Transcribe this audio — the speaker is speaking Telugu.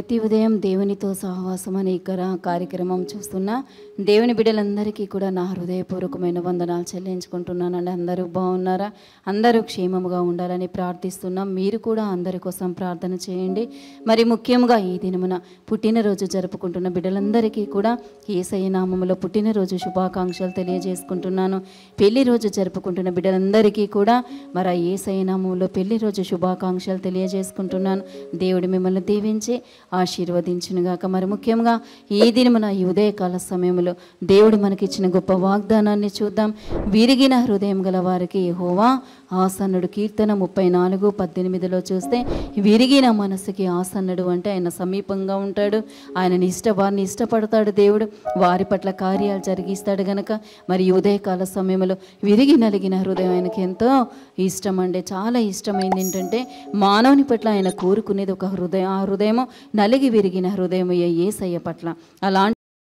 ప్రతి ఉదయం దేవునితో సహవాసం అనే ఇక్కడ కార్యక్రమం చూస్తున్న దేవుని బిడ్డలందరికీ కూడా నా హృదయపూర్వకమైన వందనాలు చెల్లించుకుంటున్నానండి అందరూ బాగున్నారా అందరూ క్షేమముగా ఉండాలని ప్రార్థిస్తున్నాం మీరు కూడా అందరి కోసం ప్రార్థన చేయండి మరి ముఖ్యంగా ఈ దినమున పుట్టినరోజు జరుపుకుంటున్న బిడ్డలందరికీ కూడా ఏసయ్య నామములో పుట్టినరోజు శుభాకాంక్షలు తెలియజేసుకుంటున్నాను పెళ్లి రోజు జరుపుకుంటున్న బిడ్డలందరికీ కూడా మరి ఆ ఏసయ్య నామములో పెళ్లి రోజు శుభాకాంక్షలు తెలియజేసుకుంటున్నాను దేవుడు మిమ్మల్ని దీవించి ఆశీర్వదించునుగాక మరి ముఖ్యంగా ఈ దినమున ఈ ఉదయకాల సమయంలో దేవుడు మనకిచ్చిన గొప్ప వాగ్దానాన్ని చూద్దాం విరిగిన హృదయం గల వారికి యెహోవా ఆసన్నుడు కీర్తన ముప్పై నాలుగు పద్దెనిమిదిలో చూస్తే విరిగిన మనసుకి ఆసన్నుడు అంటే ఆయన సమీపంగా ఉంటాడు ఆయనని ఇష్ట వారిని ఇష్టపడతాడు దేవుడు వారి పట్ల కార్యాలు జరిగిస్తాడు గనక మరి ఈ ఉదయకాల సమయంలో విరిగి నలిగిన హృదయం ఆయనకి ఎంతో ఇష్టం అండి చాలా ఇష్టమైంది ఏంటంటే మానవుని పట్ల ఆయన కోరుకునేది ఒక హృదయం ఆ హృదయము నలిగి విరిగిన హృదయం ఏసయ్య పట్ల అలాంటి